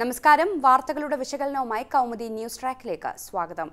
നമസ്കാരം വാർത്തകളുടെ വിശകലനവുമായി കൗമുദി ന്യൂസ് ട്രാക്കിലേക്ക് സ്വാഗതം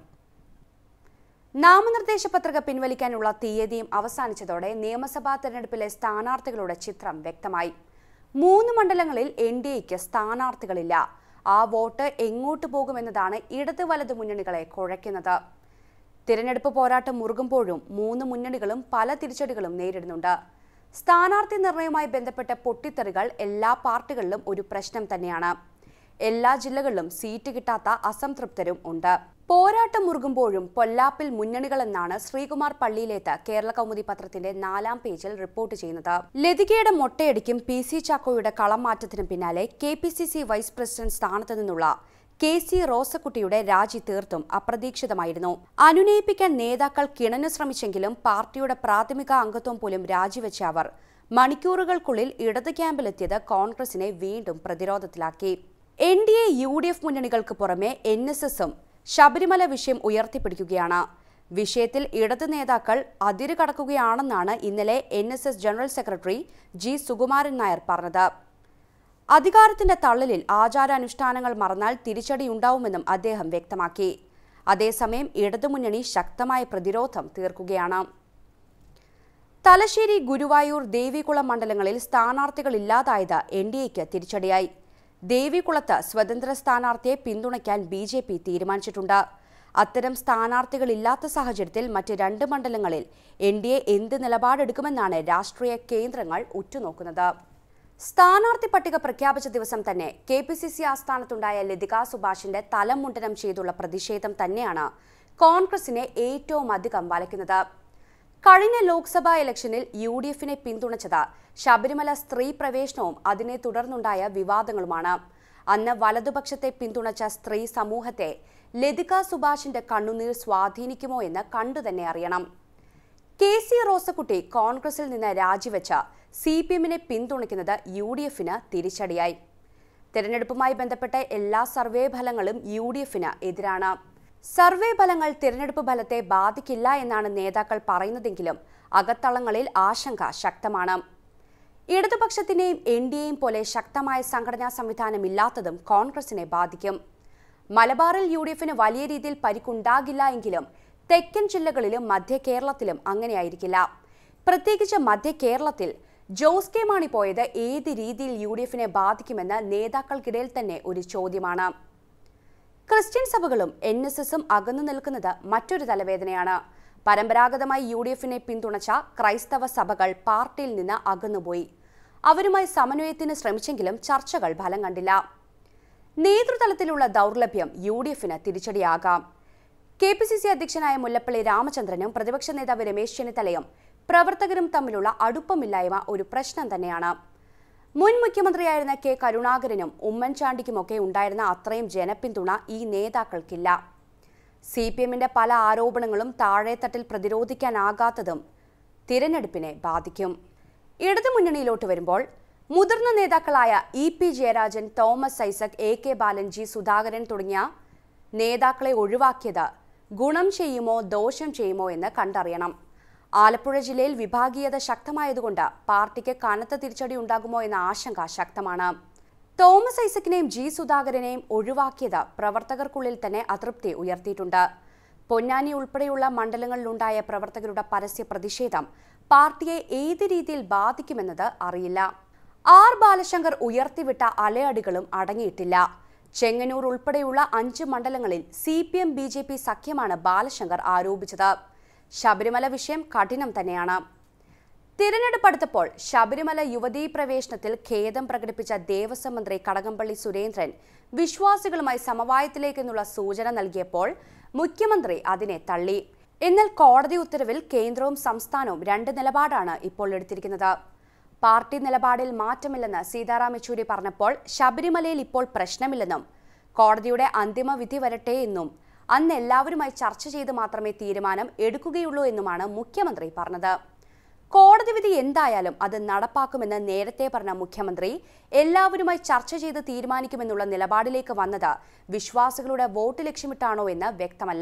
നാമനിർദ്ദേശ പത്രിക പിൻവലിക്കാനുള്ള തീയതിയും അവസാനിച്ചതോടെ നിയമസഭാ തെരഞ്ഞെടുപ്പിലെ സ്ഥാനാർത്ഥികളുടെ ചിത്രം വ്യക്തമായി മൂന്ന് മണ്ഡലങ്ങളിൽ എൻ ഡി എക്ക് സ്ഥാനാർത്ഥികളില്ല ആ വോട്ട് എങ്ങോട്ട് പോകുമെന്നതാണ് ഇടത് വലത് മുന്നണികളെ കുഴയ്ക്കുന്നത് തിരഞ്ഞെടുപ്പ് പോരാട്ടം മുറുകുമ്പോഴും മൂന്ന് മുന്നണികളും പല തിരിച്ചടികളും നേരിടുന്നുണ്ട് സ്ഥാനാർത്ഥി നിർണയവുമായി ബന്ധപ്പെട്ട പൊട്ടിത്തെറികൾ എല്ലാ പാർട്ടികളിലും ഒരു പ്രശ്നം തന്നെയാണ് എല്ലാ ജില്ലകളിലും സീറ്റ് കിട്ടാത്ത അസംതൃപ്തരും ഉണ്ട് പോരാട്ടം മുറുകുമ്പോഴും പൊല്ലാപ്പിൽ മുന്നണികളെന്നാണ് ശ്രീകുമാർ പള്ളിയിലേത്ത് കേരള കൗമുദി പത്രത്തിന്റെ നാലാം പേജിൽ റിപ്പോർട്ട് ചെയ്യുന്നത് ലതികയുടെ മൊട്ടയടിക്കും പി സി ചാക്കോയുടെ കളം മാറ്റത്തിനും പിന്നാലെ K P C C vice president സ്ഥാനത്ത് നിന്നുള്ള കെ സി റോസക്കുട്ടിയുടെ രാജി തീർത്തും അപ്രതീക്ഷിതമായിരുന്നു അനുനയിപ്പിക്കാൻ നേതാക്കൾ കിണഞ്ഞു ശ്രമിച്ചെങ്കിലും പാർട്ടിയുടെ പ്രാഥമിക അംഗത്വം പോലും രാജിവെച്ച അവർ മണിക്കൂറുകൾക്കുള്ളിൽ ഇടത് ക്യാമ്പിലെത്തിയത് കോൺഗ്രസിനെ വീണ്ടും പ്രതിരോധത്തിലാക്കി N D A U D F മുന്നണികൾക്ക് പുറമെ എൻ എസ് എസും ശബരിമല വിഷയം ഉയർത്തിപ്പിടിക്കുകയാണ് വിഷയത്തിൽ ഇടത് നേതാക്കൾ അതിര് കടക്കുകയാണെന്നാണ് ഇന്നലെ N S S general secretary G Sukumaran Nair പറഞ്ഞത് അധികാരത്തിന്റെ തള്ളലിൽ ആചാരാനുഷ്ഠാനങ്ങൾ മറന്നാൽ തിരിച്ചടിയുണ്ടാവുമെന്നും അദ്ദേഹം വ്യക്തമാക്കി അതേസമയം ഇടതുമുന്നണി ശക്തമായ പ്രതിരോധം തീർക്കുകയാണ് തലശ്ശേരി ഗുരുവായൂർ ദേവികുളം മണ്ഡലങ്ങളിൽ സ്ഥാനാർത്ഥികളില്ലാതായത് എൻ ഡി എക്ക് തിരിച്ചടിയായി ദേവികുളത്ത് സ്വതന്ത്ര സ്ഥാനാർത്ഥിയെ പിന്തുണയ്ക്കാൻ ബി ജെ പി തീരുമാനിച്ചിട്ടുണ്ട് അത്തരം സ്ഥാനാർത്ഥികളില്ലാത്ത സാഹചര്യത്തിൽ മറ്റ് രണ്ട് മണ്ഡലങ്ങളിൽ എൻ ഡി എ എന്ത് നിലപാടെടുക്കുമെന്നാണ് രാഷ്ട്രീയ കേന്ദ്രങ്ങൾ ഉറ്റുനോക്കുന്നത് സ്ഥാനാർത്ഥി പട്ടിക പ്രഖ്യാപിച്ച ദിവസം തന്നെ കെ പി സി സി ആസ്ഥാനത്തുണ്ടായ ലതിക സുഭാഷിന്റെ തലം മുണ്ടനം ചെയ്തുള്ള പ്രതിഷേധം തന്നെയാണ് കോൺഗ്രസിനെ ഏറ്റവും അധികം വലയ്ക്കുന്നത് കഴിഞ്ഞ ലോക്സഭാ ഇലക്ഷനിൽ യു ഡി എഫിനെ പിന്തുണച്ചത് ശബരിമല സ്ത്രീ പ്രവേശനവും അതിനെ തുടർന്നുണ്ടായ വിവാദങ്ങളുമാണ് അന്ന് വലതുപക്ഷത്തെ പിന്തുണച്ച സ്ത്രീ സമൂഹത്തെ ലതിക സുഭാഷിന്റെ കണ്ണുനീർ സ്വാധീനിക്കുമോ എന്ന് കണ്ടുതന്നെ അറിയണം കെ സി റോസക്കുട്ടി കോൺഗ്രസിൽ നിന്ന് രാജിവെച്ച സി പി എമ്മിനെ പിന്തുണയ്ക്കുന്നത് യു ഡി എഫിന് തിരിച്ചടിയായി തെരഞ്ഞെടുപ്പുമായി ബന്ധപ്പെട്ട എല്ലാ സർവേ ഫലങ്ങളും യു ഡി എഫിന് എതിരാണ് സർവേ ഫലങ്ങൾ തിരഞ്ഞെടുപ്പ് ഫലത്തെ ബാധിക്കില്ല എന്നാണ് നേതാക്കൾ പറയുന്നതെങ്കിലും അകത്തളങ്ങളിൽ ആശങ്ക ശക്തമാണ് ഇടതുപക്ഷത്തിന്റെയും എൻ ഡി എയും പോലെ ശക്തമായ സംഘടനാ സംവിധാനമില്ലാത്തതും കോൺഗ്രസിനെ ബാധിക്കും മലബാറിൽ യു ഡി എഫിന് വലിയ രീതിയിൽ പരിക്കുണ്ടാകില്ല എങ്കിലും തെക്കൻ ജില്ലകളിലും മധ്യ കേരളത്തിലും അങ്ങനെയായിരിക്കില്ല പ്രത്യേകിച്ച് മധ്യ കേരളത്തിൽ ജോസ് കെ മാണി പോയത് ഏത് രീതിയിൽ യു ഡി എഫിനെ ബാധിക്കുമെന്ന് നേതാക്കൾക്കിടയിൽ തന്നെ ഒരു ചോദ്യമാണ് ക്രിസ്ത്യൻ സഭകളും എൻ എസ് എസും അകന്നു നിൽക്കുന്നത് മറ്റൊരു തലവേദനയാണ് പരമ്പരാഗതമായി യു ഡി എഫിനെ പിന്തുണച്ച ക്രൈസ്തവ സഭകൾ പാർട്ടിയിൽ നിന്ന് അകന്നുപോയി അവരുമായി സമന്വയത്തിന് ശ്രമിച്ചെങ്കിലും ചർച്ചകൾ ഫലം കണ്ടില്ല നേതൃതലത്തിലുള്ള ദൗർലഭ്യം യു ഡി എഫിന് തിരിച്ചടിയാകാം കെ പി സി സി അധ്യക്ഷനായ മുല്ലപ്പള്ളി രാമചന്ദ്രനും പ്രതിപക്ഷ നേതാവ് രമേശ് ചെന്നിത്തലയും പ്രവർത്തകരും തമ്മിലുള്ള അടുപ്പമില്ലായ്മ ഒരു പ്രശ്നം തന്നെയാണ് മുൻ മുഖ്യമന്ത്രിയായിരുന്ന കെ കരുണാകരനും ഉമ്മൻചാണ്ടിക്കുമൊക്കെ ഉണ്ടായിരുന്ന അത്രയും ജനപിന്തുണ ഈ നേതാക്കൾക്കില്ല സി പി എമ്മിന്റെ പല ആരോപണങ്ങളും താഴെത്തട്ടിൽ പ്രതിരോധിക്കാനാകാത്തതും തിരഞ്ഞെടുപ്പിനെ ബാധിക്കും ഇടതുമുന്നണിയിലോട്ട് വരുമ്പോൾ മുതിർന്ന നേതാക്കളായ E P Jayarajan Thomas Isaac A K Balan G Sudhakaran തുടങ്ങിയ നേതാക്കളെ ഒഴിവാക്കിയത് ഗുണം ചെയ്യുമോ ദോഷം ചെയ്യുമോ എന്ന് കണ്ടറിയണം ആലപ്പുഴ ജില്ലയിൽ വിഭാഗീയത ശക്തമായതുകൊണ്ട് പാർട്ടിക്ക് കനത്ത തിരിച്ചടി ഉണ്ടാകുമോ എന്ന ആശങ്ക ശക്തമാണ് തോമസ് ഐസക്കിനെയും ജി സുധാകരനെയും ഒഴിവാക്കിയത് പ്രവർത്തകർക്കുള്ളിൽ തന്നെ അതൃപ്തി ഉയർത്തിയിട്ടുണ്ട് പൊന്നാനി ഉൾപ്പെടെയുള്ള മണ്ഡലങ്ങളിലുണ്ടായ പ്രവർത്തകരുടെ പരസ്യ പ്രതിഷേധം പാർട്ടിയെ ഏത് രീതിയിൽ ബാധിക്കുമെന്നത് അറിയില്ല ആർ ബാലശങ്കർ ഉയർത്തിവിട്ട അലയടികളും അടങ്ങിയിട്ടില്ല ചെങ്ങന്നൂർ ഉൾപ്പെടെയുള്ള അഞ്ച് മണ്ഡലങ്ങളിൽ C P M B J P സഖ്യമാണ് ബാലശങ്കർ ആരോപിച്ചത് ശബരിമല വിഷയം കഠിനം തന്നെയാണ് തിരഞ്ഞെടുപ്പ് അടുത്തപ്പോൾ ശബരിമല യുവതീ പ്രവേശനത്തിൽ ഖേദം പ്രകടിപ്പിച്ച ദേവസ്വം മന്ത്രി കടകംപള്ളി സുരേന്ദ്രൻ വിശ്വാസികളുമായി സമവായത്തിലേക്കെന്നുള്ള സൂചന നൽകിയപ്പോൾ മുഖ്യമന്ത്രി അതിനെ തള്ളി എന്നാൽ കോടതി ഉത്തരവിൽ കേന്ദ്രവും സംസ്ഥാനവും രണ്ട് നിലപാടാണ് ഇപ്പോൾ എടുത്തിരിക്കുന്നത് പാർട്ടി നിലപാടിൽ മാറ്റമില്ലെന്ന് സീതാറാം യെച്ചൂരി പറഞ്ഞപ്പോൾ ശബരിമലയിൽ ഇപ്പോൾ പ്രശ്നമില്ലെന്നും കോടതിയുടെ അന്തിമ വിധി വരട്ടെ എന്നും അന്ന് എല്ലാവരുമായി ചർച്ച ചെയ്ത് മാത്രമേ തീരുമാനം എടുക്കുകയുള്ളൂ എന്നുമാണ് മുഖ്യമന്ത്രി പറഞ്ഞത് കോടതി വിധി എന്തായാലും അത് നടപ്പാക്കുമെന്ന് നേരത്തെ പറഞ്ഞ മുഖ്യമന്ത്രി എല്ലാവരുമായി ചർച്ച ചെയ്ത് തീരുമാനിക്കുമെന്നുള്ള നിലപാടിലേക്ക് വന്നത് വിശ്വാസികളുടെ വോട്ട് ലക്ഷ്യമിട്ടാണോ എന്ന് വ്യക്തമല്ല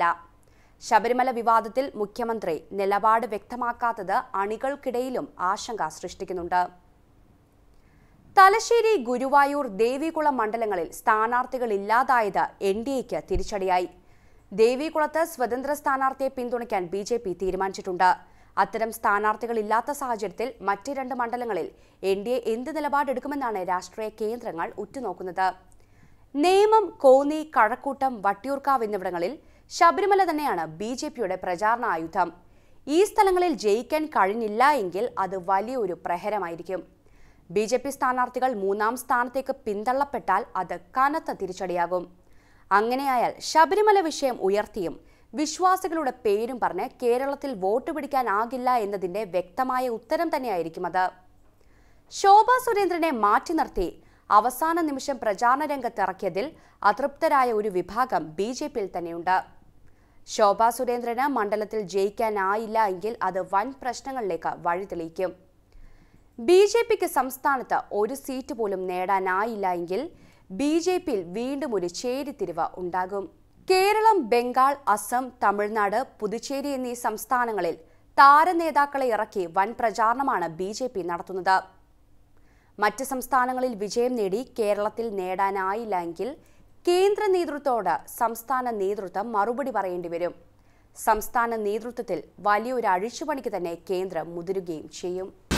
ശബരിമല വിവാദത്തിൽ മുഖ്യമന്ത്രി നിലപാട് വ്യക്തമാക്കാത്തത് അണികൾക്കിടയിലും ആശങ്ക സൃഷ്ടിക്കുന്നുണ്ട് തലശ്ശേരി ഗുരുവായൂർ ദേവികുളം മണ്ഡലങ്ങളിൽ സ്ഥാനാർത്ഥികൾ ഇല്ലാതായത് എൻ ഡി എക്ക് തിരിച്ചടിയായി ദേവികുളത്ത് സ്വതന്ത്ര സ്ഥാനാർത്ഥിയെ പിന്തുണയ്ക്കാൻ ബി ജെ പി തീരുമാനിച്ചിട്ടുണ്ട് അത്തരം സ്ഥാനാർത്ഥികൾ ഇല്ലാത്ത സാഹചര്യത്തിൽ മറ്റ് രണ്ട് മണ്ഡലങ്ങളിൽ എൻ ഡി എ എന്ത് നിലപാടെടുക്കുമെന്നാണ് രാഷ്ട്രീയ കേന്ദ്രങ്ങൾ ഉറ്റുനോക്കുന്നത് നേമം കോന്നി കഴക്കൂട്ടം വട്ടിയൂർക്കാവ് എന്നിവിടങ്ങളിൽ ശബരിമല തന്നെയാണ് ബി ജെ പിയുടെ പ്രചാരണ ആയുധം ഈ സ്ഥലങ്ങളിൽ ജയിക്കാൻ കഴിഞ്ഞില്ല എങ്കിൽ അത് വലിയൊരു പ്രഹരമായിരിക്കും ബി ജെ പി സ്ഥാനാർത്ഥികൾ മൂന്നാം സ്ഥാനത്തേക്ക് പിന്തള്ളപ്പെട്ടാൽ അത് കനത്ത തിരിച്ചടിയാകും അങ്ങനെയായാൽ ശബരിമല വിഷയം ഉയർത്തിയും വിശ്വാസികളുടെ പേരും പറഞ്ഞ് കേരളത്തിൽ വോട്ട് പിടിക്കാനാകില്ല എന്നതിന്റെ വ്യക്തമായ ഉത്തരം തന്നെയായിരിക്കും അത് ശോഭ സുരേന്ദ്രനെ മാറ്റി നിർത്തി അവസാന നിമിഷം പ്രചാരണ രംഗത്തിറക്കിയതിൽ അതൃപ്തരായ ഒരു വിഭാഗം ബി ജെ പിയിൽ തന്നെയുണ്ട് ശോഭ സുരേന്ദ്രന് മണ്ഡലത്തിൽ ജയിക്കാനായില്ല എങ്കിൽ അത് വൻ പ്രശ്നങ്ങളിലേക്ക് വഴിതെളിയിക്കും ബി ജെ പിക്ക് സംസ്ഥാനത്ത് ഒരു സീറ്റ് പോലും നേടാനായില്ല എങ്കിൽ ബി ജെ പിയിൽ വീണ്ടും ഒരു ചേരിതിരിവ് ഉണ്ടാകും കേരളം ബംഗാൾ അസം തമിഴ്നാട് പുതുച്ചേരി എന്നീ സംസ്ഥാനങ്ങളിൽ താരനേതാക്കളെ ഇറക്കി വൻ പ്രചാരണമാണ് ബി ജെ പി നടത്തുന്നത് മറ്റ് സംസ്ഥാനങ്ങളിൽ വിജയം നേടി കേരളത്തിൽ നേടാനായില്ല എങ്കിൽ കേന്ദ്ര നേതൃത്വത്തോട് സംസ്ഥാന നേതൃത്വം മറുപടി പറയേണ്ടി വരും സംസ്ഥാന നേതൃത്വത്തിൽ വലിയൊരു അഴിച്ചുപണിക്ക് തന്നെ കേന്ദ്രം മുതിരുകയും ചെയ്യും